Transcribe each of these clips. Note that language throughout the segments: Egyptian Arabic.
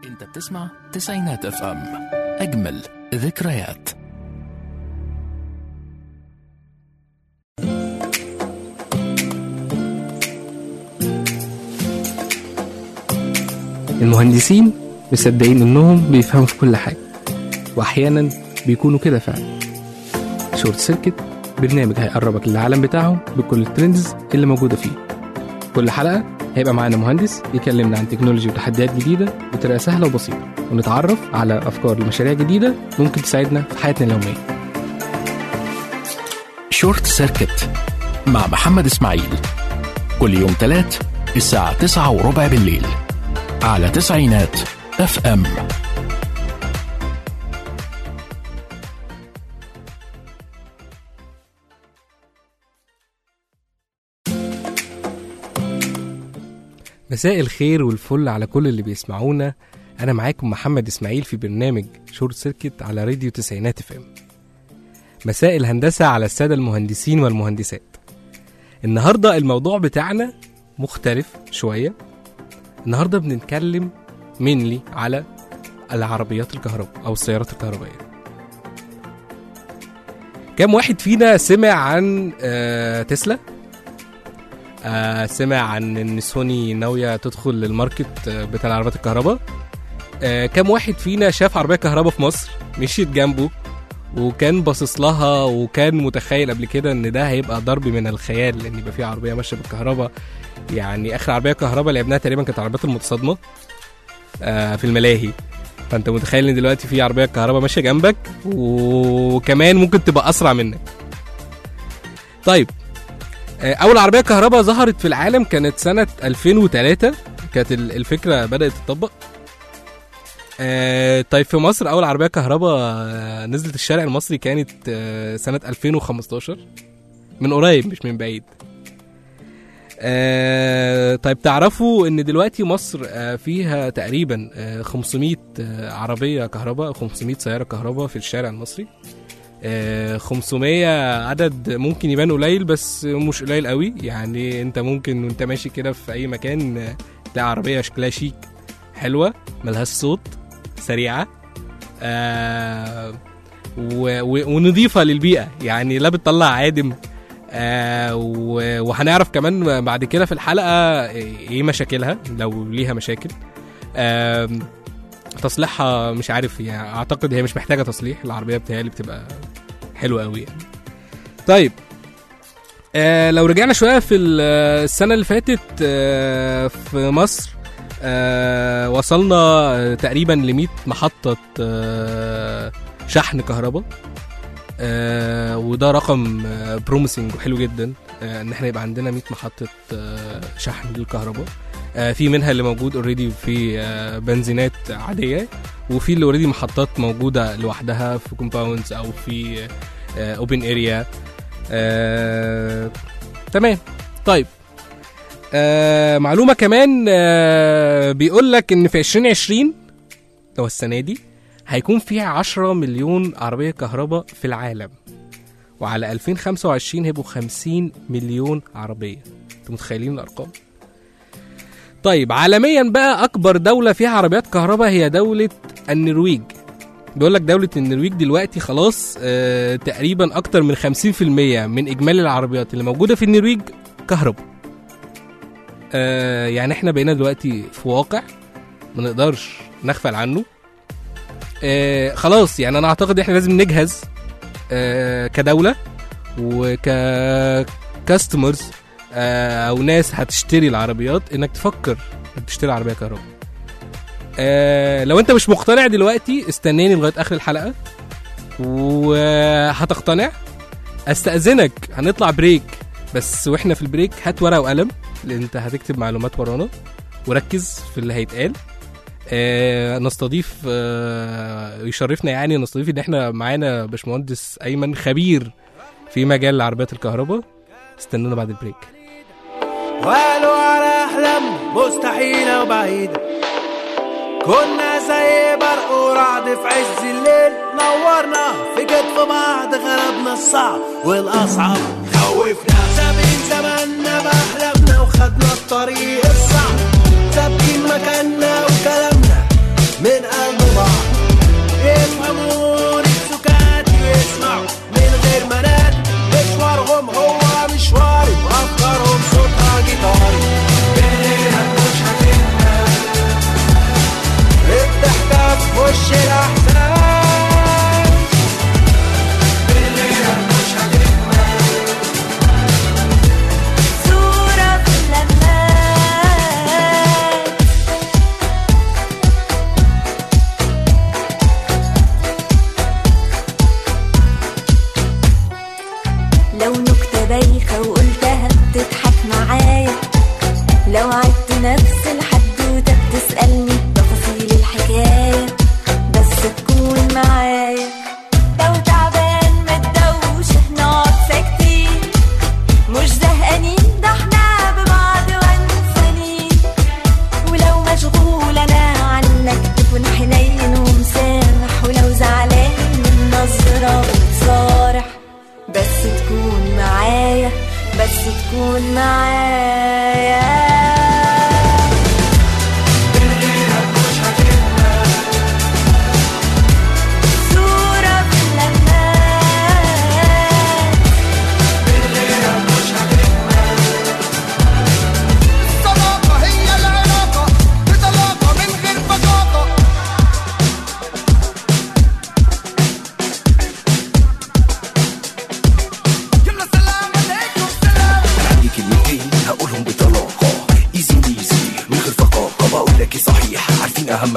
انت بتسمع تسعينات اف ام اجمل ذكريات المهندسين مصدقين انهم بيفهموا في كل حاجه واحيانا بيكونوا كده فعلا شورت سيركت برنامج هيقربك للعالم بتاعهم بكل الترندز اللي موجوده فيه كل حلقه هيبقى معانا مهندس يكلمنا عن تكنولوجي وتحديات جديده بطريقه سهله وبسيطه ونتعرف على افكار لمشاريع جديده ممكن تساعدنا في حياتنا اليوميه شورت سيركت مع محمد اسماعيل كل يوم تلات الساعة تسعة وربع بالليل على تسعينات اف ام مساء الخير والفل على كل اللي بيسمعونا انا معاكم محمد اسماعيل في برنامج شورت سيركت على راديو تسعينات اف ام مساء الهندسه على الساده المهندسين والمهندسات النهارده الموضوع بتاعنا مختلف شويه النهارده بنتكلم منلي على العربيات الكهرباء او السيارات الكهربائيه كم واحد فينا سمع عن آه تسلا آه سمع عن ان سوني ناويه تدخل للماركت آه، بتاع العربيات الكهرباء آه كم واحد فينا شاف عربيه كهرباء في مصر مشيت جنبه وكان باصص لها وكان متخيل قبل كده ان ده هيبقى ضرب من الخيال ان يبقى في عربيه ماشيه بالكهرباء يعني اخر عربيه كهرباء لعبناها تقريبا كانت عربيات المتصادمه آه في الملاهي فانت متخيل ان دلوقتي في عربيه كهرباء ماشيه جنبك وكمان ممكن تبقى اسرع منك طيب آه، اول عربيه كهرباء ظهرت في العالم كانت سنه 2003 كانت ال- الفكره بدات تطبق آه، طيب في مصر اول عربيه كهرباء آه، نزلت الشارع المصري كانت آه، سنه 2015 من قريب مش من بعيد آه، طيب تعرفوا ان دلوقتي مصر آه، فيها تقريبا آه، 500 آه، عربيه كهرباء 500 سياره كهرباء في الشارع المصري آه، 500 عدد ممكن يبان قليل بس مش قليل قوي يعني انت ممكن وانت ماشي كده في اي مكان آه، تلاقي عربيه شكلها شيك حلوه ملهاش صوت سريعه آه و- و- ونضيفه للبيئه يعني لا بتطلع عادم آه و- وهنعرف كمان بعد كده في الحلقه ايه مشاكلها لو ليها مشاكل آه تصليحها مش عارف يعني اعتقد هي مش محتاجه تصليح العربيه بتهيألي بتبقى حلوه قوي يعني طيب آه لو رجعنا شويه في ال- السنه اللي فاتت آه في مصر آه وصلنا آه، تقريبا ل 100 محطه آه شحن كهرباء آه وده رقم بروميسنج وحلو جدا آه ان احنا يبقى عندنا 100 محطه آه شحن للكهرباء آه في منها اللي موجود اوريدي في آه بنزينات عاديه وفي اللي اوريدي محطات موجوده لوحدها في كومباوندز او في اوبن اريا تمام طيب آه معلومه كمان آه بيقول لك ان في 2020 لو السنه دي هيكون فيها 10 مليون عربيه كهرباء في العالم وعلى 2025 هيبقوا 50 مليون عربيه انتوا متخيلين الارقام طيب عالميا بقى اكبر دوله فيها عربيات كهرباء هي دوله النرويج بيقول لك دولة النرويج دلوقتي خلاص آه تقريبا أكتر من 50% من إجمالي العربيات اللي موجودة في النرويج كهرباء. آه يعني احنا بقينا دلوقتي في واقع ما نقدرش نغفل عنه. آه خلاص يعني أنا أعتقد إحنا لازم نجهز آه كدولة وك كاستمرز آه أو ناس هتشتري العربيات إنك تفكر إنك تشتري عربية كهرباء. آه لو انت مش مقتنع دلوقتي استناني لغايه اخر الحلقه وهتقتنع استاذنك هنطلع بريك بس واحنا في البريك هات ورقه وقلم لان انت هتكتب معلومات ورانا وركز في اللي هيتقال آه نستضيف آه يشرفنا يعني نستضيف ان احنا معانا باشمهندس ايمن خبير في مجال العربيات الكهرباء استنونا بعد البريك وقالوا على أحلام مستحيلة وبعيدة كنا زي برق ورعد في عز الليل نورنا في كتف بعض غلبنا الصعب والأصعب خوفنا سابقين زماننا بأحلامنا وخدنا الطريق الصعب ثابتين مكاننا وكلامنا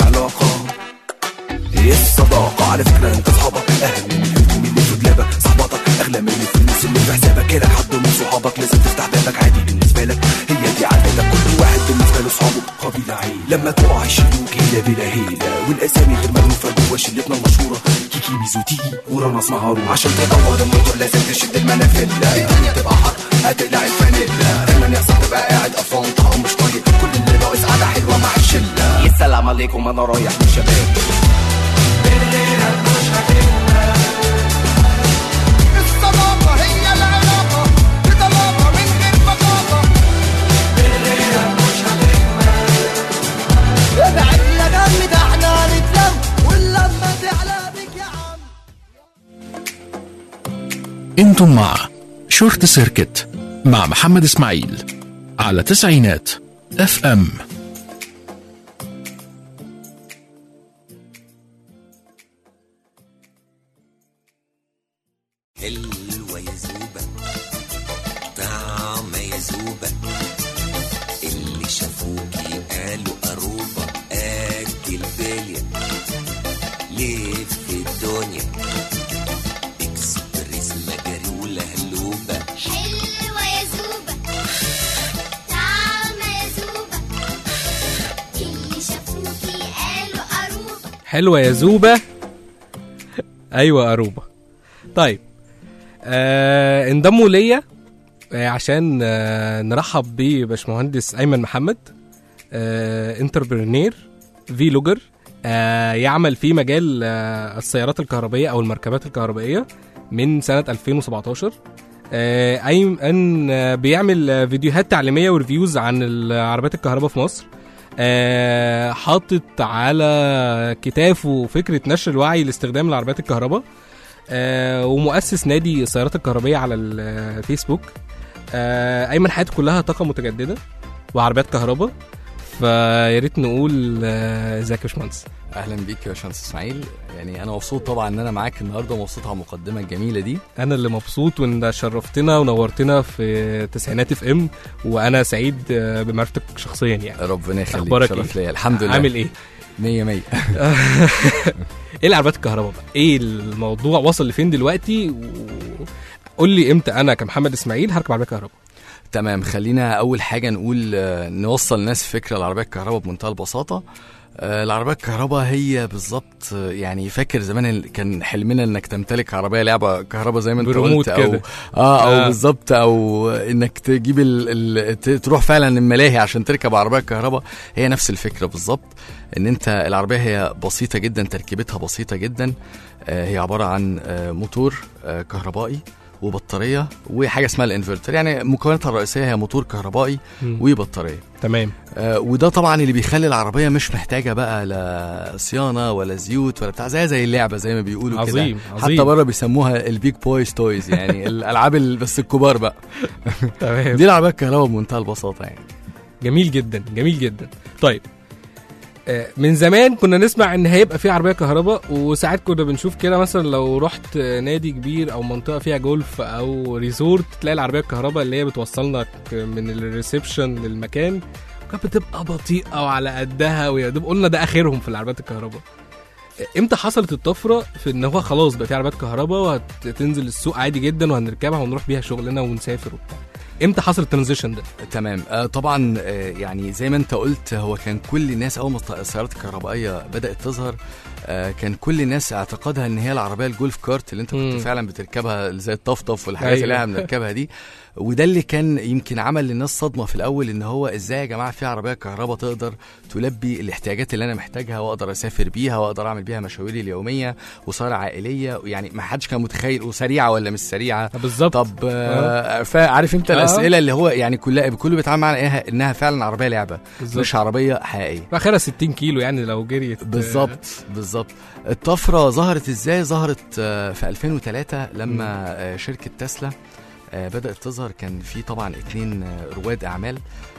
علاقة ايه الصداقة على فكرة انت صحابك اهم من الهدوم اللي في دولابك صحباتك اغلى من الفلوس اللي في حسابك جالك حد من صحابك لازم تفتح بابك عادي بالنسبة لك هي دي عادتك كل واحد بالنسبة له صحابه قبيلة عيلة لما تقع يشيلوك هيلة بلا هيلة والاسامي غير مألوفة جوا شلتنا المشهورة كيكي ميزو تيجي ورانا اسمها رو عشان تدور الموتور لازم تشد المنافلة الدنيا تبقى حر هتقلع الفانيلا دايما يحصل تبقى قاعد قرفان طعم مش طايق كل اللي ناقص قعدة حلوة مع الشلة يا سلام عليكم انا رايح من شباب الصداقة هي العلاقة بطلاقة من غير بطاقة ابعد يا دم ده احنا هنتلم واللمة تعلى بك يا عم انتم مع شورت سيركت مع محمد اسماعيل على تسعينات اف ام حلوة يا زوبة طعمة يا زوبة اللي شافوكي قالوا قروبة قد البلية لف الدنيا اكسبريس مجرولة هلوبة حلوة يا زوبة طعمة يا زوبة اللي شافوكي قالوا قروبة حلوة يا زوبة أيوة أروبة طيب آه انضموا ليا آه عشان آه نرحب بباشمهندس أيمن محمد آه انتربرنير في لوجر آه يعمل في مجال آه السيارات الكهربائية أو المركبات الكهربائية من سنة 2017 آه أيمن آه بيعمل آه فيديوهات تعليمية وريفيوز عن العربيات الكهرباء في مصر آه، حاطط على كتافه فكره نشر الوعي لاستخدام العربيات الكهرباء آه، ومؤسس نادي السيارات الكهربائيه على الفيسبوك آه، ايمن حياته كلها طاقه متجدده وعربيات كهرباء فيا ريت نقول آه، ازيك يا باشمهندس اهلا بيك يا باشمهندس اسماعيل يعني انا مبسوط طبعا ان انا معاك النهارده ومبسوط على المقدمه الجميله دي انا اللي مبسوط وان شرفتنا ونورتنا في تسعينات اف ام وانا سعيد آه، بمعرفتك شخصيا يعني ربنا يخليك أخبارك شرف إيه؟ ليا الحمد لله عامل ايه مية مية ايه العربيات الكهرباء بقى ايه الموضوع وصل لفين دلوقتي و... قول لي امتى انا كمحمد اسماعيل هركب عربيه كهرباء تمام خلينا اول حاجه نقول آه، نوصل الناس فكره العربيه الكهرباء بمنتهى البساطه آه، العربيه الكهرباء هي بالظبط آه، يعني فاكر زمان ال- كان حلمنا انك تمتلك عربيه لعبه كهرباء زي ما انت بريموت قلت او كده. اه او آه. بالظبط او انك تجيب ال... ال... ت- تروح فعلا الملاهي عشان تركب عربيه كهرباء هي نفس الفكره بالظبط ان انت العربيه هي بسيطه جدا تركيبتها بسيطه جدا آه، هي عباره عن آه، موتور آه، كهربائي وبطاريه وحاجه اسمها الانفرتر يعني مكوناتها الرئيسيه هي موتور كهربائي مم. وبطاريه تمام آه، وده طبعا اللي بيخلي العربيه مش محتاجه بقى لا صيانه ولا زيوت ولا بتاع زي زي اللعبه زي ما بيقولوا كده عظيم حتى عظيم بره بيسموها البيج بويز تويز يعني الالعاب ال- بس الكبار بقى تمام دي العربيه الكهرباء بمنتهى البساطه يعني جميل جدا جميل جدا طيب آه، من زمان كنا نسمع ان هيبقى في عربيه كهرباء وساعات كنا بنشوف كده مثلا لو رحت نادي كبير او منطقه فيها جولف او ريزورت تلاقي العربيه الكهرباء اللي هي بتوصلك من الريسبشن للمكان كانت بتبقى بطيئه وعلى قدها ويا دوب قلنا ده اخرهم في العربيات الكهرباء آه، امتى حصلت الطفره في ان هو خلاص بقى في عربيات كهرباء وهتنزل السوق عادي جدا وهنركبها ونروح بيها شغلنا ونسافر وبتاع امتى حصل الترانزيشن ده تمام آه طبعا آه يعني زي ما انت قلت هو كان كل الناس اول ما السيارات الكهربائيه بدات تظهر آه كان كل الناس اعتقادها ان هي العربيه الجولف كارت اللي انت كنت مم. فعلا بتركبها زي الطفطف والحاجات أيوة. اللي احنا بنركبها دي وده اللي كان يمكن عمل للناس صدمه في الاول ان هو ازاي يا جماعه في عربيه كهرباء تقدر تلبي الاحتياجات اللي انا محتاجها واقدر اسافر بيها واقدر اعمل بيها مشاويري اليوميه وسياره عائليه يعني ما حدش كان متخيل وسريعه ولا مش سريعه بالظبط طب آه فعارف انت آه. الاسئله اللي هو يعني كلها كله بيتعامل معاها انها انها فعلا عربيه لعبه بالظبط مش عربيه حقيقيه اخرها 60 كيلو يعني لو جريت بالظبط بالظبط الطفره ظهرت ازاي ظهرت آه، في 2003 لما آه، شركه تسلا آه، بدات تظهر كان في طبعا اتنين آه، رواد اعمال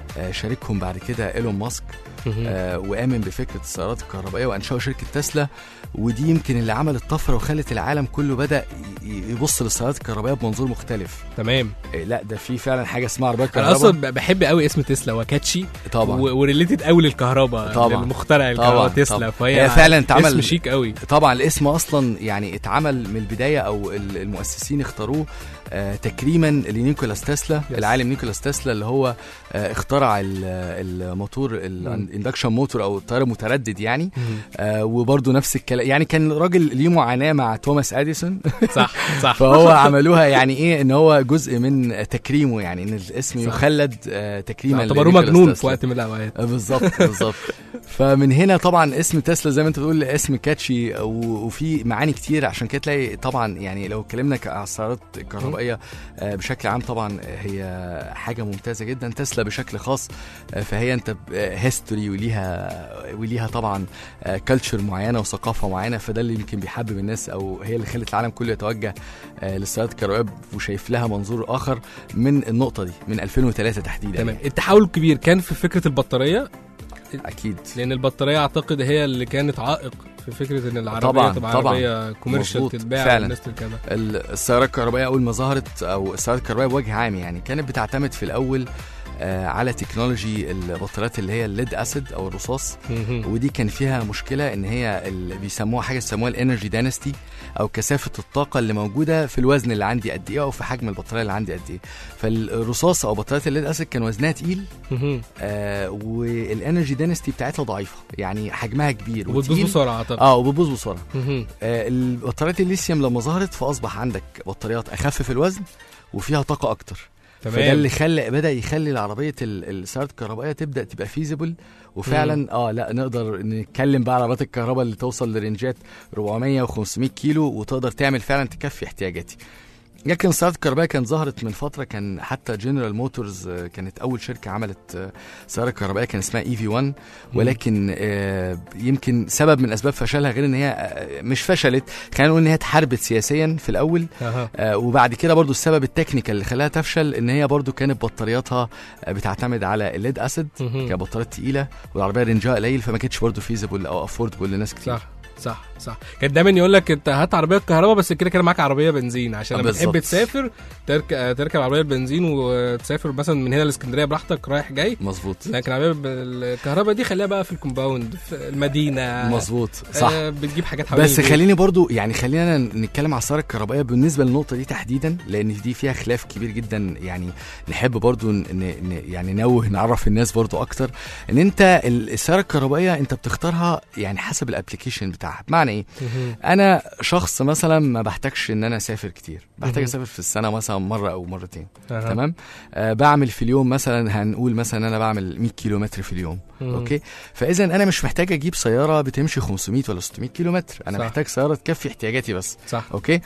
آه، شاركهم بعد كده ايلون ماسك مهم. آه، وآمن بفكرة السيارات الكهربائية وأنشأوا شركة تسلا ودي يمكن اللي عملت طفرة وخلت العالم كله بدأ ي- يبص للسيارات الكهربائية بمنظور مختلف تمام آه، لا ده في فعلا حاجة اسمها عربيات انا كهرباء اصلا ب- بحب قوي اسم تسلا وكاتشي طبعا وريليتد قوي للكهرباء طبعا. للمخترع الكهرباء طبعا، تسلا طبعا. فهي هي فعلا اتعمل- اسم شيك قوي طبعا الاسم اصلا يعني اتعمل من البدايه او ال- المؤسسين اختاروه آه تكريما لنيكولاس تسلا Yes. العالم نيكولاس تسلا اللي هو آه اخترع ال- الموتور الاندكشن موتور او التيار المتردد يعني آه وبرده نفس الكلام يعني كان راجل ليه معاناه مع توماس اديسون صح صح فهو عملوها يعني ايه ان هو جزء من تكريمه يعني ان الاسم صح. يخلد آه تكريما اعتبروه لنيكولاس مجنون في تسلا. وقت من الاوقات آه، بالظبط بالظبط فمن هنا طبعا اسم تسلا زي ما انت بتقول اسم كاتشي و- وفي معاني كتير عشان كده تلاقي طبعا يعني لو اتكلمنا ك- على السيارات الكهربائيه آه، بشكل عام طبعا هي حاجه ممتازه جدا تسلا بشكل خاص آه، فهي انت هيستوري وليها وليها طبعا كلتشر معينه وثقافه معينه فده اللي يمكن بيحبب الناس او هي اللي خلت العالم كله يتوجه آه، للسيارات الكهربائيه وشايف لها منظور اخر من النقطه دي من 2003 تحديدا تمام التحول الكبير كان في فكره البالبطاريه اكيد لان البطاريه اعتقد هي اللي كانت عائق في فكره ان العربيه طبعاً، تبقى طبعاً. عربيه كوميرشال مظبوط، تتباع فعلاً. والناس تركبها ال- السيارة الكهربائية أول ما ظهرت أو السيارات الكهربائية بوجه عام يعني كانت بتعتمد في الأول آه، على تكنولوجي البطاريات اللي هي الليد اسيد او الرصاص مهم. ودي كان فيها مشكله ان هي اللي بيسموها حاجه يسموها الانرجي دانستي او كثافه الطاقه اللي موجوده في الوزن اللي عندي قد ايه او في حجم البطاريه اللي عندي قد ايه فالرصاص او بطاريات الليد اسيد كان وزنها تقيل مهم. آه والانرجي دانستي بتاعتها ضعيفه يعني حجمها كبير وبتبوظ وتقيل. بسرعه اعتقد اه وبتبوظ بسرعه مهم. آه، البطاريات الليثيوم لما ظهرت فاصبح عندك بطاريات اخف في الوزن وفيها طاقه اكتر فده تمام اللي خلى بدا يخلي العربيه ال- السيارات الكهربائيه تبدا تبقى فيزيبل وفعلا اه لا نقدر نتكلم بقى على عربيات الكهرباء اللي توصل لرنجات 400 و500 كيلو وتقدر تعمل فعلا تكفي احتياجاتي لكن السيارات الكهربائيه كانت ظهرت من فتره كان حتى جنرال موتورز كانت اول شركه عملت آه، سياره كهربائيه كان اسمها اي في 1 ولكن آه، يمكن سبب من اسباب فشلها غير ان هي آه، مش فشلت خلينا نقول ان هي اتحاربت سياسيا في الاول أها. آه، وبعد كده برضو السبب التكنيكال اللي خلاها تفشل ان هي برضو كانت بطارياتها آه، بتعتمد على الليد اسيد مهم. كبطاريات تقيله والعربيه رينجها قليل فما كانتش برضو فيزبل او افوردبل لناس كتير صح صح صح كان دايما يقول لك انت هات عربيه كهرباء بس كده كده معاك عربيه بنزين عشان آه، لما تحب بالظبط. تسافر تركب تركب عربيه البنزين وتسافر مثلا من هنا لاسكندريه براحتك رايح جاي مظبوط لكن العربيه الكهرباء دي خليها بقى في الكومباوند في المدينه مظبوط صح آه بتجيب حاجات حوالين بس البيت. خليني برضو يعني خلينا نتكلم على السياره الكهربائيه بالنسبه للنقطه دي تحديدا لان دي فيها خلاف كبير جدا يعني نحب برضو ن ن يعني نوه نعرف الناس برضو اكتر ان انت ال- السياره الكهربائيه انت بتختارها يعني حسب الابلكيشن بتاعها بمعنى ايه مهم. انا شخص مثلا ما بحتاجش ان انا اسافر كتير بحتاج مهم. اسافر في السنه مثلا مره او مرتين أها. تمام آه بعمل في اليوم مثلا هنقول مثلا انا بعمل 100 كيلو متر في اليوم مم. اوكي فاذا انا مش محتاج اجيب سياره بتمشي 500 ولا 600 كيلو متر انا صح. محتاج سياره تكفي احتياجاتي بس صح اوكي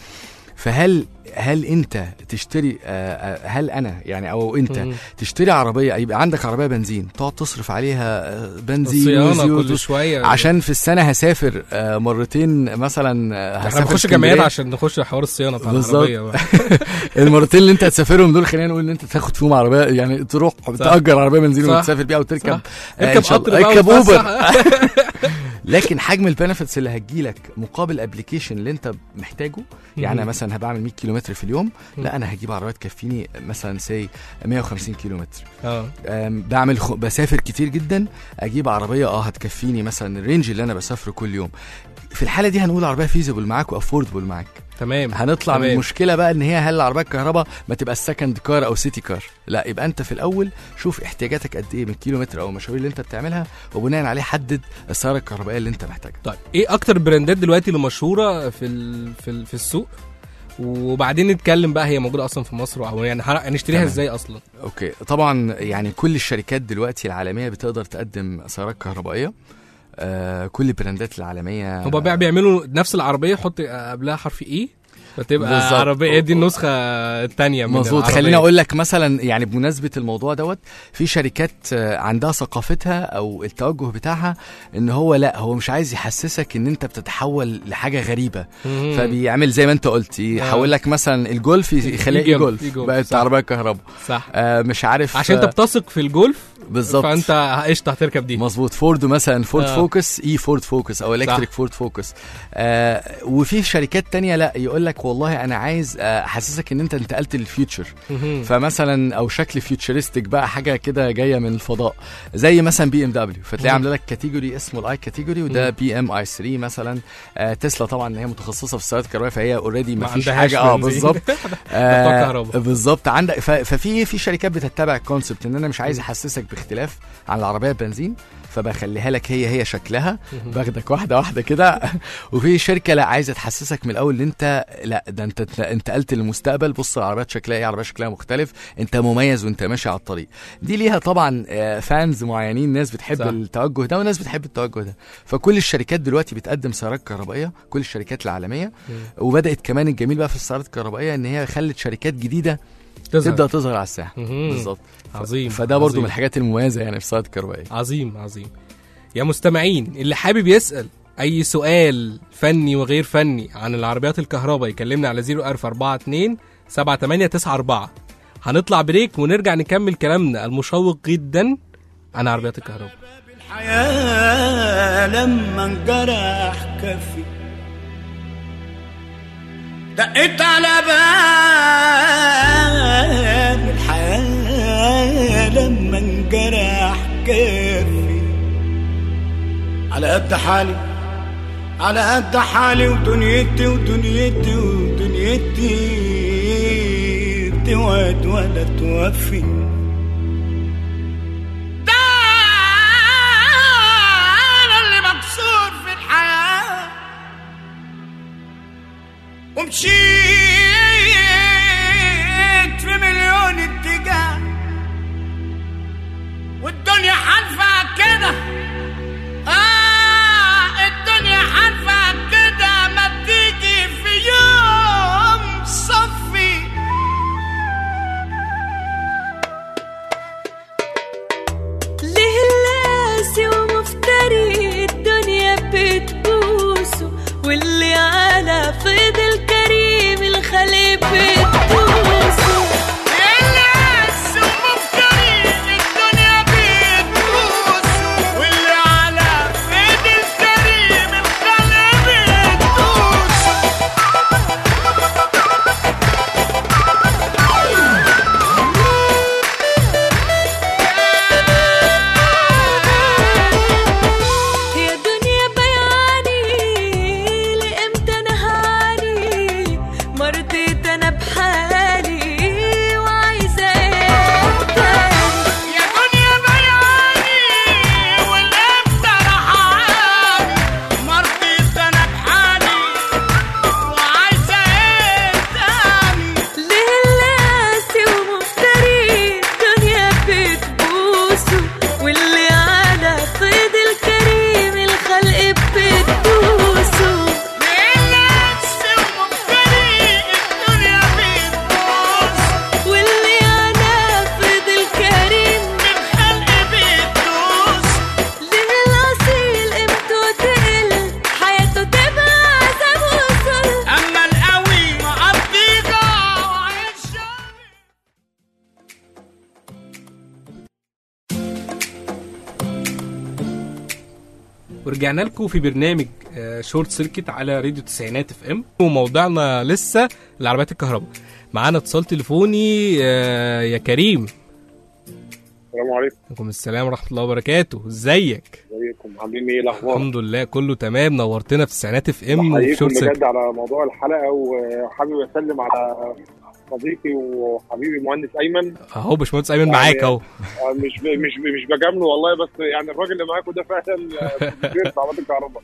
فهل هل انت تشتري آه، آه، هل انا يعني او انت مم. تشتري عربيه يبقى عندك عربيه بنزين تقعد تصرف عليها آه، بنزين الصيانه وزيوت كل شويه عشان في السنه هسافر آه، مرتين مثلا آه، احنا هسافر بنخش اسكندرية. جمعيات عشان نخش حوار الصيانه بتاع بالظبط. العربيه بقى. المرتين اللي انت هتسافرهم دول خلينا نقول ان انت تاخد فيهم عربيه يعني تروح تاجر عربيه بنزين صح. وتسافر بيها وتركب صح. آه، اركب إن شاء الله. قطر بقى اركب اوبر وتفسح. لكن حجم البنفيتس اللي هتجيلك مقابل الابلكيشن اللي انت محتاجه يعني أنا مثلا هبعمل 100 كيلو متر في اليوم لا انا هجيب عربيه تكفيني مثلا سي 150 كيلو متر اه أم، بعمل خ... بسافر كتير جدا اجيب عربيه اه هتكفيني مثلا الرينج اللي انا بسافره كل يوم في الحاله دي هنقول عربيه فيزبل معاك وافوردبل معاك تمام هنطلع من تمام. المشكله بقى ان هي هل العربيه الكهرباء ما تبقى السكند كار او سيتي كار لا يبقى انت في الاول شوف احتياجاتك قد ايه من كيلو متر او المشاوير اللي انت بتعملها وبناء عليه حدد السياره الكهربائيه اللي انت محتاجها طيب ايه اكتر براندات دلوقتي اللي مشهوره في ال... في ال... في السوق وبعدين نتكلم بقى هي موجوده اصلا في مصر او يعني هر- هنشتريها تمام. ازاي اصلا اوكي طبعا يعني كل الشركات دلوقتي العالميه بتقدر تقدم سيارات كهربائيه آه كل البراندات العالميه هما بقى بيعملوا نفس العربيه حط قبلها حرف ايه فتبقى بالظبط. عربيه دي النسخه الثانيه من مظبوط العربية. خليني اقول لك مثلا يعني بمناسبه الموضوع دوت في شركات آه، عندها ثقافتها او التوجه بتاعها ان هو لا هو مش عايز يحسسك ان انت بتتحول لحاجه غريبه مم. فبيعمل زي ما انت قلت يحول لك مثلا الجولف يخليه يجي- جولف يجي جولف، بقت صح. عربيه كهرباء صح آه مش عارف عشان انت آه، بتثق في الجولف بالظبط فانت قشطه هتركب دي مظبوط فورد مثلا فورد آه. فوكس اي فورد فوكس او الكتريك فورد فوكس آه وفي شركات تانية لا يقول لك والله انا عايز آه، احسسك ان انت انتقلت للفيوتشر مهم. فمثلا او شكل فيوتشرستك بقى حاجه كده جايه من الفضاء زي مثلا بي ام دبليو فتلاقي مم. عامله لك كاتيجوري اسمه الاي كاتيجوري وده بي ام اي 3 مثلا آه تسلا طبعا ان هي متخصصه في السيارات الكهربائيه فهي اوريدي ما ما فيش عندهاش حاجه اه بنزين. بالظبط بتوع آه كهرباء. بالظبط عندك ف- ففي في شركات بتتبع الكونسبت ان انا مش عايز احسسك باختلاف عن العربيه البنزين فبخليها لك هي هي شكلها باخدك واحده واحده كده وفي شركه لا عايزه تحسسك من الاول ان انت لا ده انت ت- انتقلت للمستقبل بص العربيات شكلها ايه عربيه شكلها مختلف انت مميز وانت ماشي على الطريق دي ليها طبعا آه، فانز معينين ناس بتحب صح. صح. التوجه ده وناس بتحب التوجه ده فكل الشركات دلوقتي بتقدم سيارات كهربائيه كل الشركات العالميه وبدات كمان الجميل بقى في السيارات الكهربائيه ان هي خلت شركات جديده تظهر. تبدا تظهر على الساحه مهم. بالظبط عظيم فده برضو عظيم. من الحاجات المميزه يعني في السيارات الكهربائيه عظيم عظيم يا مستمعين اللي حابب يسأل أي سؤال فني وغير فني عن العربيات الكهرباء يكلمنا على 01042 7894 هنطلع بريك ونرجع نكمل كلامنا المشوق جدا عن عربيات الكهرباء الحياة لما انجرح كفي دقيت على باب الحياة لما انجرح كفي على قد حالي على قد حالي ودنيتي ودنيتي ودنيتي بتوعد ولا توفي ده انا اللي مكسور في الحياة ومشيت في مليون اتجاه والدنيا حالفة كده آه الدنيا حالفة كده ما تيجي في يوم صفي ليه اللاسي ومفتري الدنيا بتبوسه واللي على فيض الكريم الخليق بتبوسه الناس ومفتري الدنيا بتبوسه واللي على فيد الكريم الخلق بتبوسه يا دنيا بيعاني لامتى انا هعاني مرضيت انا بحالي وعايزه ايه تاني يا دنيا بيعاني والامتى راح اعاني مرضيت انا بحالي وعايزه ايه تاني ليه اللاسي ومفتري الدنيا بتبوسه واللي على فيض الكريم الخلق بتبوسه الناس ومفتري الدنيا بتبوس واللي على فيض الكريم الخلق بتدوس ليه الأصيل قيمته تقل حياته تبقى عذاب وصل اما القوي مقضيها وعيش ورجعنا لكم في برنامج آه، شورت سيركت على راديو تسعينات اف ام وموضوعنا لسه العربيات الكهرباء معانا اتصال تليفوني آه، يا كريم السلام عليكم عليكم السلام ورحمه الله وبركاته ازيك ازيكم عاملين ايه الاخبار الحمد لله كله تمام نورتنا في تسعينات اف ام وفي بحييكم شورت سيركت بجد على موضوع الحلقه وحابب اسلم على صديقي وحبيبي المهندس ايمن اهو باشمهندس ايمن يعني- معاك اهو آه، مش ب- مش ب- مش بجامله والله بس يعني الراجل اللي معاكم ده فعلا آه، مدير في عربيات الكهرباء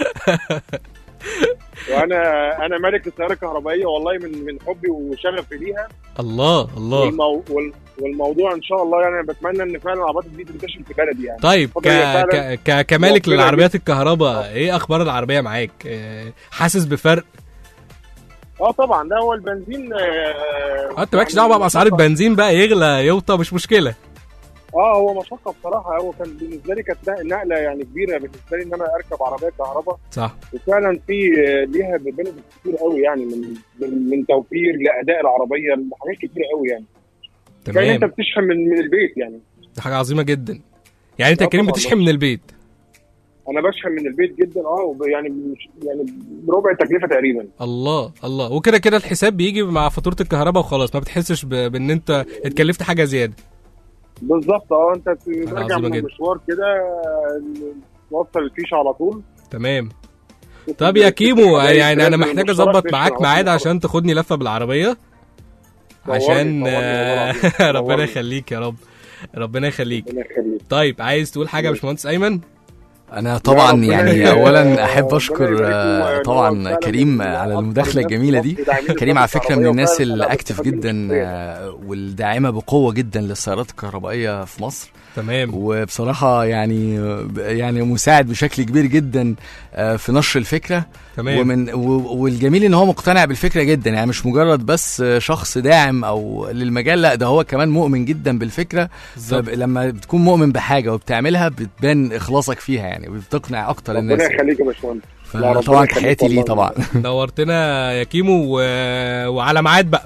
وانا انا مالك السياره الكهربائيه والله من من حبي وشغفي ليها الله الله والمو... وال... والموضوع ان شاء الله يعني انا بتمنى ان فعلا العربيات دي تنتشر في بلدي يعني طيب ك... اتفضل يا فعلا. ك... ك... كمالك موفرة للعربيات الكهرباء ايه اخبار العربيه معاك آه، حاسس بفرق اه طبعا ده هو البنزين اه آه انت مالكش دعوه بقى باسعار البنزين بقى يغلى يوطى مش مشكله اه هو مشقه بصراحه هو كان بالنسبه لي كانت نقله يعني كبيره بالنسبه لي ان انا اركب عربيه كهرباء صح وفعلا في آه، ليها بنفيت كتير قوي يعني من من, من توفير لاداء العربيه لحاجات كتير قوي يعني كان انت تمام بتشحن من, من البيت يعني دي حاجه عظيمه جدا يعني انت آه يا كريم طبعاً. بتشحن من البيت انا بشحن من البيت جدا اه وب- يعني مش يعني بربع التكلفه تقريبا الله الله وكده كده الحساب بيجي مع فاتوره الكهرباء وخلاص ما بتحسش ب... بان انت اتكلفت حاجه زياده بالظبط اه انت ترجع عظيمة من جدا. المشوار كده آه، توصل الفيشه على طول تمام طب يا كيمو يعني انا محتاج المشترك اظبط مش معاك معروف ميعاد خلاص. عشان تاخدني لفه بالعربيه نورني، عشان نورني والله العظيم. ربنا نورني. يخليك يا رب ربنا يخليك ربنا يخليك طيب عايز تقول حاجه يا باشمهندس ايمن انا طبعا ربنا يعني يبارك- اولا احب ربنا اشكر يبارك آه، له، إن هو طبعا فعلاً كريم من على أكتر المداخله الناس الجميله دي في داعمين كريم على فكره من العربية الناس وفعلاً اللي لا اكتف بتستفيد جدا شخصياً. آه، والداعمه بقوه جدا للسيارات الكهربائيه في مصر تمام وبصراحه يعني يعني مساعد بشكل كبير جدا آه، في نشر الفكره تمام ومن و- والجميل ان هو مقتنع بالفكره جدا يعني مش مجرد بس شخص داعم او للمجال لا ده هو كمان مؤمن جدا بالفكره بالظبط. فلما بتكون مؤمن بحاجه وبتعملها بتبان اخلاصك فيها يعني وبتقنع اكتر الناس ربنا يخليك يا باشمهندس لا، ربنا فطبعا يخليك تحياتي ليه والله. طبعا نورتنا يا كيمو و... وعلى ميعاد بقى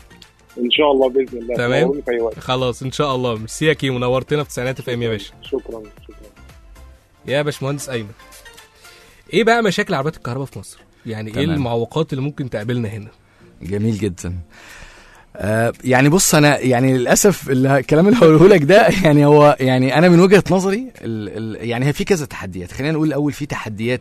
ان شاء الله باذن الله تمام. تنوروني في اي وقت خلاص ان شاء الله ميرسي يا كيمو نورتنا في تسعينات اف ام يا باشا شكرا شكرا يا باشمهندس ايمن ايه بقى مشاكل عربيات الكهرباء في مصر يعني ايه تمام. المعوقات اللي ممكن تقابلنا هنا جميل جدا آه يعني بص انا يعني للاسف ال- الكلام اللي هقوله لك ده يعني هو يعني انا من وجهه نظري ال ال يعني هي في كذا تحديات خلينا نقول الاول في تحديات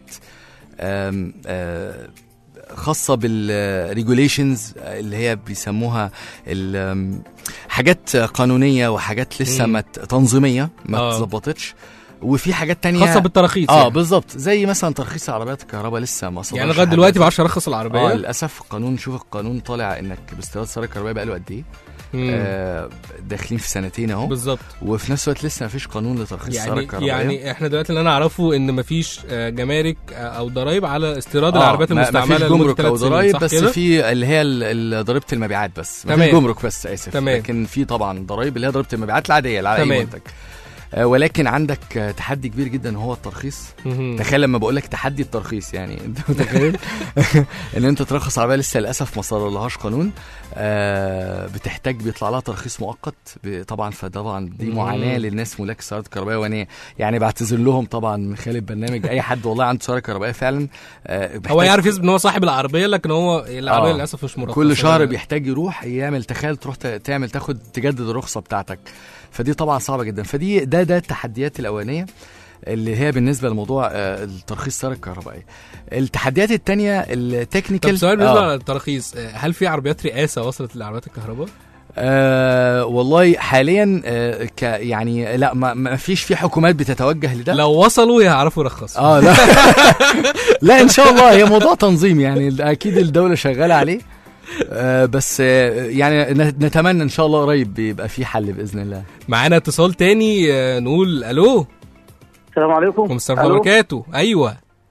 آم آه خاصه بالريجوليشنز اللي هي بيسموها ال- آم، حاجات قانونيه وحاجات لسه مم. ما ت- تنظيميه ما آه. اتظبطتش وفي حاجات تانية خاصه بالتراخيص اه يعني, بالظبط زي مثلا ترخيص عربيات الكهرباء لسه ما صدرش يعني لغايه دلوقتي حاجة. ما بعرفش ارخص العربيه اه للاسف القانون شوف القانون طالع انك باستيراد سياره كهربائيه بقاله قد ايه مم. آه داخلين في سنتين اهو بالظبط وفي نفس الوقت لسه ما فيش قانون لترخيص السياره يعني الكهربائيه يعني احنا دلوقتي اللي انا اعرفه ان مفيش آه، جمارك آه، او ضرايب على استيراد آه، العربيات ما- المستعمله ما فيش لمدة جمرك ثلاث او سنين، ضرايب صح بس كده؟ في اللي هي ال- ال- ضريبه المبيعات بس ما تمام. فيش جمرك بس اسف تمام. لكن في طبعا ضرايب اللي هي ضريبه المبيعات العاديه اللي على اي تمام. منتج آه، ولكن عندك آه، تحدي كبير جدا هو الترخيص مهم. تخيل لما بقول لك تحدي الترخيص يعني انت متخيل ان انت ترخص عربيه لسه للاسف ما صدرلهاش قانون آه بتحتاج بيطلع لها ترخيص مؤقت ب- طبعا فطبعا دي مم. معاناه للناس ملاك السيارات الكهربائيه وانا يعني بعتذر لهم طبعا من خلال البرنامج اي حد والله عنده سياره كهربائيه فعلا آه هو بيحتاج يعرف يثبت ان هو صاحب العربيه لكن هو العربيه آه. للاسف مش مرخصه كل شهر بيحتاج يروح يعمل تخيل تروح ت- تعمل تاخد تجدد الرخصه بتاعتك فدي طبعا صعبه جدا فدي ده ده التحديات الاولانيه اللي هي بالنسبه لموضوع آه، الترخيص السياره الكهربائيه التحديات الثانيه طب التكنيكال سؤال بالنسبه آه. للتراخيص آه، هل في عربيات رئاسه وصلت لعربيات الكهرباء؟ آه والله حاليا آه ك يعني لا ما, ما فيش في حكومات بتتوجه لده لو وصلوا يعرفوا يرخصوا اه لا لا ان شاء الله هي موضوع تنظيم يعني اكيد الدوله شغاله عليه آه بس آه يعني نت- نتمنى ان شاء الله قريب يبقى في حل باذن الله معانا اتصال تاني آه، نقول الو السلام عليكم وعليكم السلام ورحمه الله وبركاته ايوه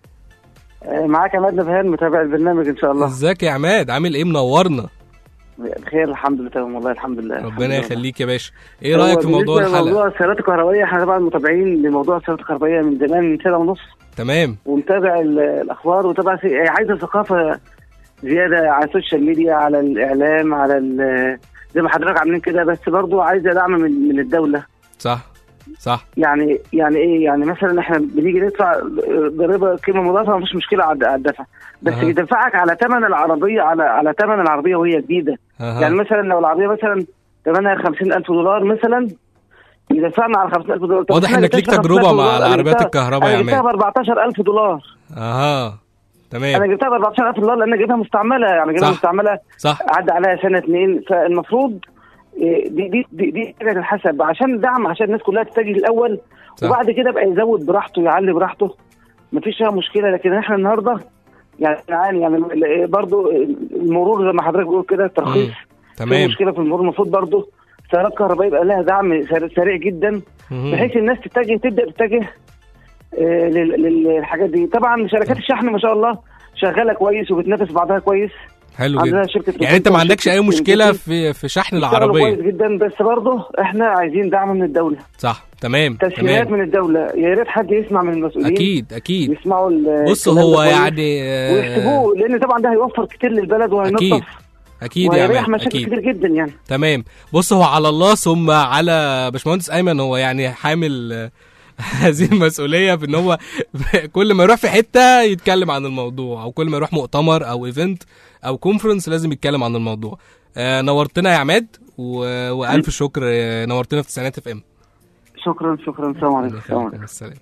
آه، معاك عماد نبهان متابع البرنامج ان شاء الله ازيك يا عماد عامل ايه منورنا بخير الحمد لله تمام والله الحمد لله الحمد ربنا لله. يخليك يا باشا ايه رايك في هو موضوع بالنسبة الحلقه لموضوع السيارات الكهربائيه احنا طبعا متابعين لموضوع السيارات الكهربائيه من زمان من سنه ونص تمام ومتابع ال- الاخبار وطبعا سي- عايزه ثقافه زياده على السوشيال ميديا على الاعلام على ال- زي ما حضرتك عاملين كده بس برضو عايزه دعم من من الدوله صح صح يعني يعني ايه يعني مثلا احنا بنيجي ندفع ضريبه قيمه مضافه مفيش مشكله على على الدفع بس أها. يدفعك على ثمن العربيه على على ثمن العربيه وهي جديده أها. يعني مثلا لو العربيه مثلا ثمنها 50000 دولار مثلا يدفعنا على 50000 دولار طب واضح إحنا انك ليك جبتها تجربه 5,000 مع دولار، أنا العربيات جبتها- الكهرباء يا انا جبتها ب عماد 14000 دولار اها انا تمام جبتها ب 14000 دولار لان جايبها مستعمله يعني جايبها صح. مستعمله صح عدى عليها سنه اتنين فالمفروض إيه، دي دي دي, دي حاجه تتحسب عشان دعم عشان الناس كلها تتجه الاول صح. وبعد كده بقى يزود براحته يعلي براحته مفيش فيها مشكله لكن احنا النهارده يعني نعاني يعني ال- برضو المرور زي ما حضرتك بتقول كده الترخيص مم. في تمام مشكله في المرور المفروض برضو سيارات كهربائيه يبقى لها دعم سريع- سريع جدا مهم. بحيث الناس تتجه تبدا تتجه آه، لل- لل- للحاجات دي طبعا شركات الشحن ما شاء الله شغاله كويس وبتنافس بعضها كويس حلو عندنا جدا شركه يعني انت روبوتا ما عندكش اي وشركة مشكله إنجلترا. في في شحن بيشتغلوا كويس العربيه جدا بس برضه احنا عايزين دعم من الدوله صح تمام تسهيلات تمام من الدوله يا ريت حد يسمع من المسؤولين اكيد اكيد يسمعوا ال- بص الكلام هو ده كويس يعني آه، ويحسبوه لان طبعا ده هيوفر كتير للبلد وهينظف اكيد اكيد يا وهيريح عماد مشاكل اكيد كتير جدا يعني تمام بص هو على الله ثم على باشمهندس ايمن هو يعني حامل آه، هذه المسؤوليه في ان هو كل ما يروح في حته يتكلم عن الموضوع او كل ما يروح مؤتمر او ايفنت او كونفرنس لازم يتكلم عن الموضوع آه نورتنا يا عماد و... والف شكر آه، نورتنا في تسعينات اف ام شكرا شكرا السلام عليكم السلام عليكم السلام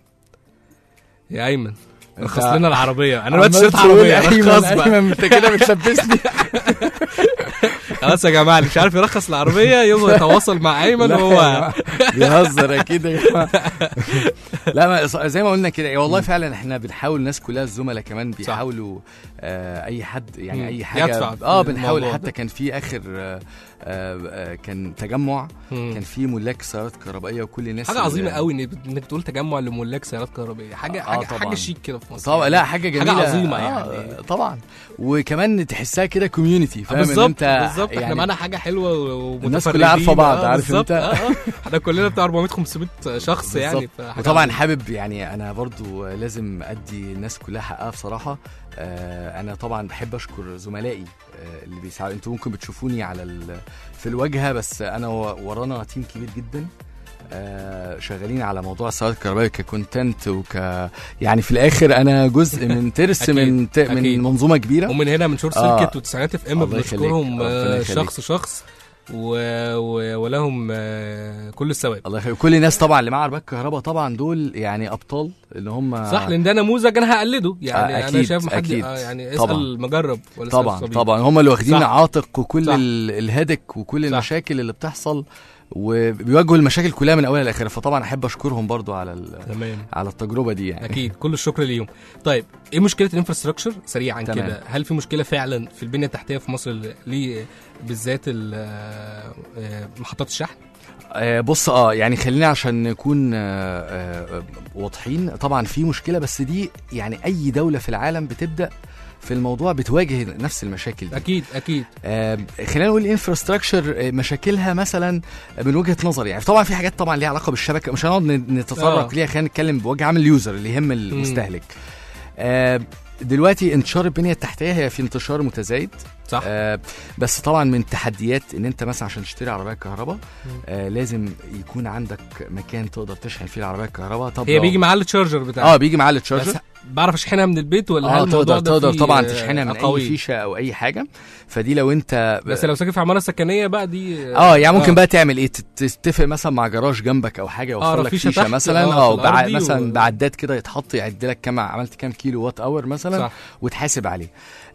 يا ايمن رخص أنت لنا العربيه انا عمال دلوقتي اشتريت تقول عربيه أيمن، رخص بقى أيمن، أنت كده بتلبسني خلاص يا جماعه اللي مش عارف يرخص العربيه يلا يتواصل مع ايمن لا يا هو جماعة، بيهزر اكيد يا جماعه لا ما ص- زي ما قلنا كده إيه، والله فعلا احنا بنحاول الناس كلها الزملاء كمان بيحاولوا آه اي حد مم. يعني اي حاجه يدفع في اه بنحاول الموضوع حتى ده. كان في اخر آه آه آه كان تجمع مم. كان في ملاك سيارات كهربائيه وكل الناس حاجه اللي- عظيمه قوي انك انك تقول تجمع لملاك سيارات كهربائيه حاجه آه، حاجه طبعاً. حاجه شيك كده في مصر طبعا يعني. لا حاجه جميله حاجه عظيمه آه يعني طبعا وكمان تحسها كده كوميونتي فاهم ان بالظبط انت بالظبط احنا يعني معانا حاجه حلوه و- الناس كلها عارفة ومتفردين. بعض، آه، عارف بالظبط. انت؟ آه، آه. احنا كلنا بتاع 400 500 شخص يعني بالظبط. فحاجة وطبعا عظيمة. حابب يعني انا برضو لازم ادي الناس كلها حقها بصراحه آه، انا طبعا بحب اشكر زملائي آه، اللي بيساعدوا انتوا ممكن بتشوفوني على ال... في الواجهه بس انا و- ورانا تيم كبير جدا آه، شغالين على موضوع السيارات الكهربائيه ككونتنت وك يعني في الاخر انا جزء من ترس أكيد، من ت... من أكيد. منظومه كبيره ومن هنا من شور آه. سيركت وتسعينات اف ام الله يخليك، بنشكرهم ربنا آه، يخليك. شخص شخص و... و... ولهم آه، كل الثواب الله يخليك كل الناس طبعا اللي معاها عربيات كهرباء طبعا دول يعني ابطال اللي هم صح لان ده نموذج انا هقلده يعني آه، انا أكيد، شايف محد أكيد. آه، يعني طبعاً. اسال مجرب ولا اسال طبعا صبي. طبعا هم اللي واخدين صح. عاتق وكل صح. ال- الهدك وكل المشاكل اللي بتحصل وبيواجهوا المشاكل كلها من اولها لاخرها فطبعا احب اشكرهم برضو على ال- تمام على التجربه دي يعني اكيد كل الشكر ليهم طيب ايه مشكله الانفراستراكشر سريعا تمام. كده هل في مشكله فعلا في البنيه التحتيه في مصر ليه بالذات ال- آه، آه، محطات الشحن آه، بص اه يعني خلينا عشان نكون آه، آه، واضحين طبعا في مشكله بس دي يعني اي دوله في العالم بتبدا في الموضوع بتواجه نفس المشاكل دي اكيد اكيد آه، خلينا نقول الانفراستراكشر مشاكلها مثلا من وجهه نظري يعني طبعا في حاجات طبعا ليها علاقه بالشبكه مش هنقعد ن- نتطرق آه. ليها خلينا نتكلم بوجه عام اليوزر اللي يهم المستهلك آه، دلوقتي انتشار البنيه التحتيه هي في انتشار متزايد صح آه بس طبعا من تحديات ان انت مثلا عشان تشتري عربيه كهرباء آه لازم يكون عندك مكان تقدر تشحن فيه العربيه الكهرباء طب هي لو- بيجي معاه التشارجر بتاعه اه بيجي معاه التشارجر بس بعرف اشحنها من البيت ولا هل اه الموضوع تقدر ده تقدر فيه، طبعا آه، تشحنها من أقاويل؟ اي فيشه او اي حاجه فدي لو انت بس لو ساكن في عماره سكنيه بقى دي اه يعني ممكن بقى تعمل ايه تت- تتفق مثلا مع جراج جنبك او حاجه يوفر أقرب لك فيشة فيشه, تحت، مثلا آه، اه في بع... الأرضي مثلا و- بعداد كده يتحط يعد لك كام عملت كام كيلو وات اور مثلا صح. وتحاسب عليه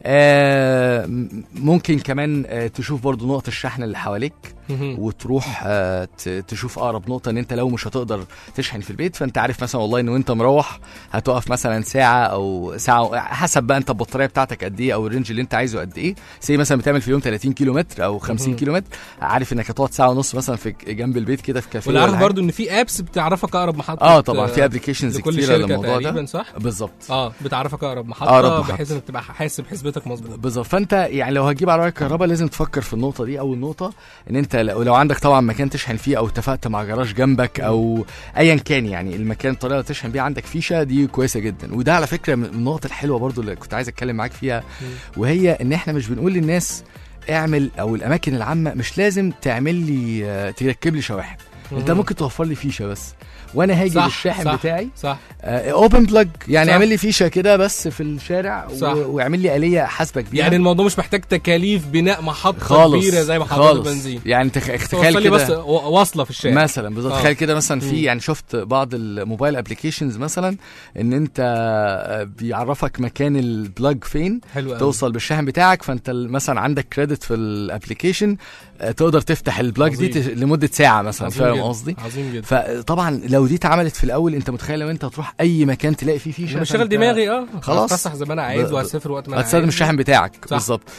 آه م- ممكن كمان آه تشوف برضو نقط الشحن اللي حواليك مهم. وتروح آه ت- تشوف اقرب نقطه ان انت لو مش هتقدر تشحن في البيت فانت عارف مثلا والله ان وانت مروح هتقف مثلا ساعه او ساعه حسب بقى انت البطاريه بتاعتك قد ايه او الرينج اللي انت عايزه قد ايه زي مثلا بتعمل في يوم 30 كيلو متر او 50 مهم. كيلو متر عارف انك هتقعد ساعه ونص مثلا في جنب البيت كده في كافيه ولا عارف ولا حاجة. برضو ان في ابس بتعرفك اقرب محطه اه طبعا في ابلكيشنز لكل كتيره شركة للموضوع تقريبا ده صح بالظبط اه بتعرفك اقرب محطه أقرب محطة. بحيث انك تبقى حاسب حسبتك مظبوط بالظبط فانت يعني لو هتجيب عربيه كهرباء لازم تفكر في النقطه دي اول نقطه ان انت لو, لو عندك طبعا مكان تشحن فيه او اتفقت مع جراج جنبك او ايا كان يعني المكان الطريقه اللي تشحن بيها عندك فيشه دي كويسه جدا وده على فكره من النقط الحلوه برضو اللي كنت عايز اتكلم معاك فيها وهي ان احنا مش بنقول للناس اعمل او الاماكن العامه مش لازم تعمل لي آه، تركب لي شواحن انت مهم. ممكن توفر لي فيشه بس وانا هاجي صح، بالشاحن صح، بتاعي صح اوبن بلاج يعني صح. اعمل لي فيشه كده بس في الشارع صح. و- واعمل لي اليه حاسبك بيها يعني الموضوع مش محتاج تكاليف بناء محطه خالص كبيره زي محطات خالص البنزين يعني تخ... توصل تخيل لي بس كده و- واصله في الشارع مثلا بالظبط آه. تخيل كده مثلا مم. في يعني شفت بعض الموبايل ابلكيشنز مثلا ان انت آه، بيعرفك مكان البلاج فين حلو قوي. توصل بالشاحن بتاعك فانت ال- مثلا عندك كريدت في الابلكيشن آه، تقدر تفتح البلاج دي عظيم. تش- لمده ساعه مثلا عظيم فاهم جدا. قصدي عظيم جدا فطبعا لو دي اتعملت في الاول انت متخيل لو انت هتروح اي مكان تلاقي فيه فيشه انا بشغل فأنت دماغي اه خلاص هتفسح زي ما انا عايز ب- وهسافر وقت ما انا عايز هتستخدم الشاحن بتاعك صح بالظبط صح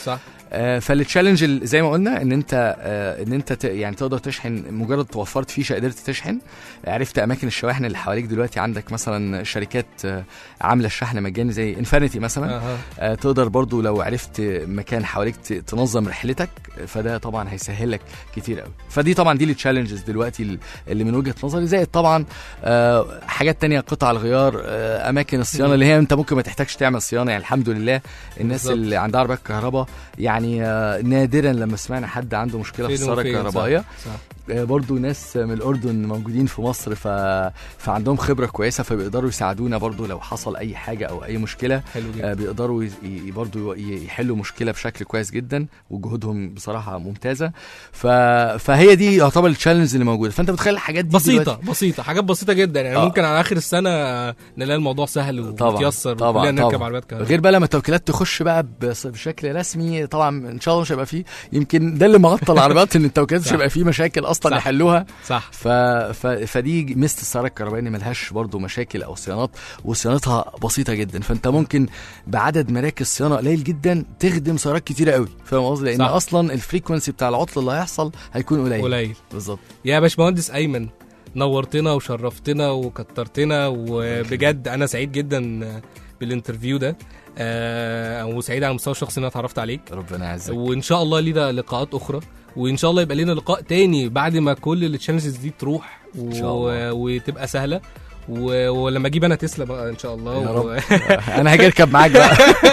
آه، فالتشالنج ال- زي ما قلنا ان انت آه، ان انت ت- يعني تقدر تشحن مجرد توفرت فيشه قدرت تشحن عرفت اماكن الشواحن اللي حواليك دلوقتي عندك مثلا شركات آه، عامله الشحن مجاني زي انفينيتي مثلا أها. آه، تقدر برضو لو عرفت مكان حواليك ت- تنظم رحلتك فده طبعا هيسهل لك كتير قوي فدي طبعا دي التشالنجز دلوقتي ال- اللي من وجهه نظري زائد طبعا آه، حاجات تانية قطع الغيار آه، اماكن الصيانه اللي هي انت ممكن ما تحتاجش تعمل صيانه يعني الحمد لله الناس بالظبط. اللي عندها عربيات كهرباء يعني آه، نادرا لما سمعنا حد عنده مشكله في فين السياره وفين، صح، الكهربائيه صح. آه، برضو ناس من الاردن موجودين في مصر ف... فعندهم خبره كويسه فبيقدروا يساعدونا برضو لو حصل اي حاجه او اي مشكله حلو جدا. آه، بيقدروا ي... ي- برضو ي- يحلوا مشكله بشكل كويس جدا وجهودهم بصراحه ممتازه ف... فهي دي يعتبر التشالنج اللي موجوده فانت بتخيل الحاجات دي بسيطة دلوقتي- بسيطة حاجات بسيطة جدا يعني آه. ممكن على آخر السنة نلاقي الموضوع سهل طبعا ومتيسر طبعا وكلنا نركب طبعا. عربيات كهرباء غير بقى لما التوكيلات تخش بقى بس- بشكل رسمي طبعا ان شاء الله مش هيبقى فيه يمكن ده اللي معطل العربيات ان التوكيلات مش صح. هيبقى فيه مشاكل اصلا صح. يحلوها صح ف... ف... فدي ميزه السياره الكهربائيه ان ملهاش برضو مشاكل او صيانات وصيانتها بسيطه جدا فانت ممكن بعدد مراكز صيانه قليل جدا تخدم سيارات كتيره قوي فاهم قصدي لان صح. اصلا الفريكونسي بتاع العطل اللي هيحصل هيكون قليل قليل بالظبط يا باشمهندس ايمن نورتنا وشرفتنا وكترتنا وبجد انا سعيد جدا بالانترفيو ده آه وسعيد على المستوى الشخصي ان انا اتعرفت عليك ربنا يعزك وان شاء الله لينا لقاءات اخرى وان شاء الله يبقى لنا لقاء تاني بعد ما كل التشالنجز دي تروح و... شاء الله. وتبقى سهله و... ولما اجيب انا تسلا بقى ان شاء الله يا و... رب انا هاجي اركب معاك بقى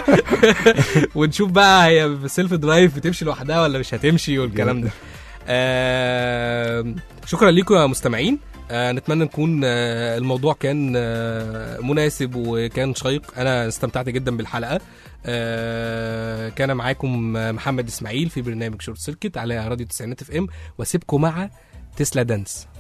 ونشوف بقى هي بالسيلف درايف بتمشي لوحدها ولا مش هتمشي والكلام ده آه شكرا لكم يا مستمعين آه نتمنى نكون آه الموضوع كان آه مناسب وكان شيق انا استمتعت جدا بالحلقه آه كان معاكم محمد اسماعيل في برنامج شورت سيركت على راديو تسعينات اف ام واسيبكم مع تسلا دانس